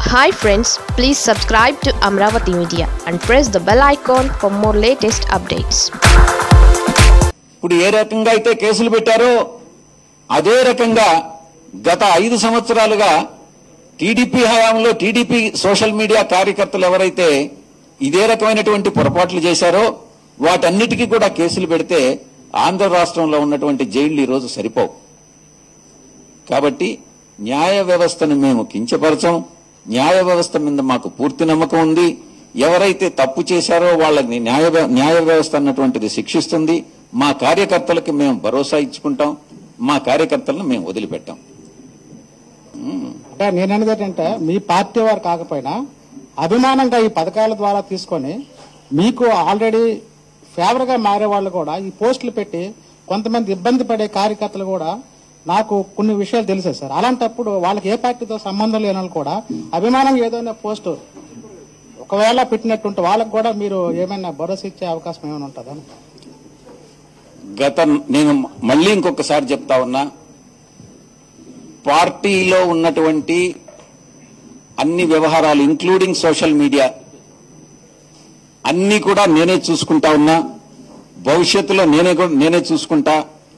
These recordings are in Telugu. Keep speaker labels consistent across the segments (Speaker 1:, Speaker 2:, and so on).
Speaker 1: Hi friends please subscribe to Amaravati media and press the bell icon for more latest updates
Speaker 2: ఇప్పుడు ఏ రకంగా అయితే కేసులు పెట్టారో అదే రకంగా గత ఐదు సంవత్సరాలుగా టీడీపీ హయాంలో టీడీపీ సోషల్ మీడియా కార్యకర్తలు ఎవరైతే ఇదే రకమైనటువంటి పొరపాట్లు చేశారో వాటన్నిటికీ కూడా కేసులు పెడితే ఆంధ్ర రాష్ట్రంలో ఉన్నటువంటి జైళ్లు ఈరోజు సరిపోవు కాబట్టి న్యాయ వ్యవస్థను మేము కించపరచం న్యాయ వ్యవస్థ మీద మాకు పూర్తి నమ్మకం ఉంది ఎవరైతే తప్పు చేశారో వాళ్ళని న్యాయ వ్య- న్యాయ వ్యవస్థ అన్నటువంటిది శిక్షిస్తుంది మా కార్యకర్తలకి మేము భరోసా ఇచ్చుకుంటాం మా కార్యకర్తలను మేము వదిలిపెట్టాం
Speaker 3: అంటే నేను అనేది ఏంటంటే మీ పార్టీ వారు కాకపోయినా అభిమానంగా ఈ పథకాల ద్వారా తీసుకొని మీకు ఆల్రెడీ ఫేవర్ గా మారే వాళ్ళు కూడా ఈ పోస్టులు పెట్టి కొంతమంది ఇబ్బంది పడే కార్యకర్తలు కూడా నాకు కొన్ని విషయాలు తెలుసే సార్ అలాంటప్పుడు వాళ్ళకి ఏ పార్టీతో సంబంధం లేని వాళ్ళు కూడా అభిమానంగా ఏదైనా పోస్టు ఒకవేళ పెట్టినట్టుంటే వాళ్ళకి కూడా మీరు ఏమైనా భరోసా ఇచ్చే అవకాశం ఏమైనా ఉంటుందా
Speaker 2: గత నేను మళ్ళీ ఇంకొకసారి చెప్తా ఉన్నా పార్టీలో ఉన్నటువంటి అన్ని వ్యవహారాలు ఇంక్లూడింగ్ సోషల్ మీడియా అన్ని కూడా నేనే చూసుకుంటా ఉన్నా భవిష్యత్తులో నేనే కూడా నేనే చూసుకుంటా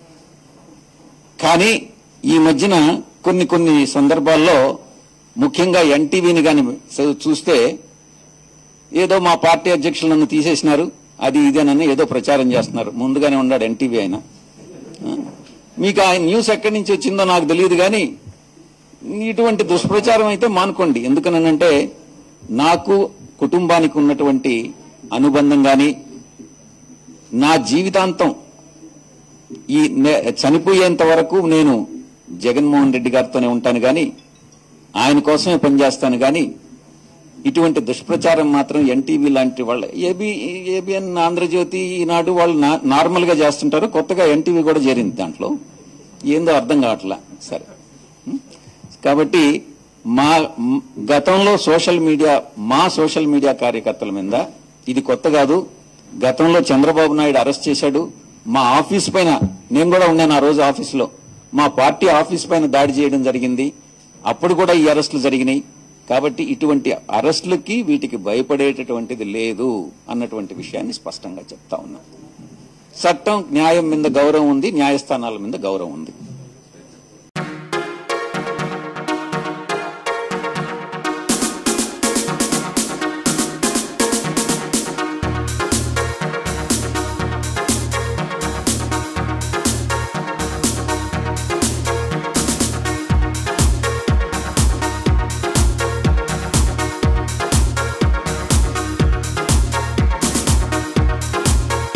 Speaker 2: కానీ ఈ మధ్యన కొన్ని కొన్ని సందర్భాల్లో ముఖ్యంగా ఎన్టీవీని కానీ చూస్తే ఏదో మా పార్టీ అధ్యక్షులు నన్ను తీసేసినారు అది ఇదేనని ఏదో ప్రచారం చేస్తున్నారు ముందుగానే ఉన్నాడు ఎన్టీవీ ఆయన ఆ? మీకు ఆ న్యూస్ ఎక్కడి నుంచి వచ్చిందో నాకు తెలియదు కానీ ఇటువంటి దుష్ప్రచారం అయితే మానుకోండి ఎందుకనంటే నాకు కుటుంబానికి ఉన్నటువంటి అనుబంధం కానీ నా జీవితాంతం ఈ నే- చనిపోయేంత వరకు నేను జగన్మోహన్ రెడ్డి గారితోనే ఉంటాను కానీ ఆయన కోసమే పనిచేస్తాను కానీ ఇటువంటి దుష్ప్రచారం మాత్రం ఎన్టీవీ లాంటి వాళ్ళ ఏబి ఏబిఎన్ ఆంధ్రజ్యోతి ఈనాడు వాళ్ళు నా- నార్మల్ గా చేస్తుంటారు కొత్తగా ఎన్టీవీ కూడా చేరింది దాంట్లో ఏందో అర్థం కావట్లా సరే ఉం? కాబట్టి మా మ్, గతంలో సోషల్ మీడియా మా సోషల్ మీడియా కార్యకర్తల మీద ఇది కొత్త కాదు గతంలో చంద్రబాబు నాయుడు అరెస్ట్ చేశాడు మా ఆఫీస్ పైన నేను కూడా ఉన్నాను ఆ రోజు ఆఫీసులో మా పార్టీ ఆఫీస్ పైన దాడి చేయడం జరిగింది అప్పుడు కూడా ఈ అరెస్టులు జరిగినాయి కాబట్టి ఇటువంటి అరెస్టులకి వీటికి భయపడేటటువంటిది లేదు అన్నటువంటి విషయాన్ని స్పష్టంగా చెప్తా ఉన్నా చట్టం న్యాయం మీద గౌరవం ఉంది న్యాయస్థానాల మీద గౌరవం ఉంది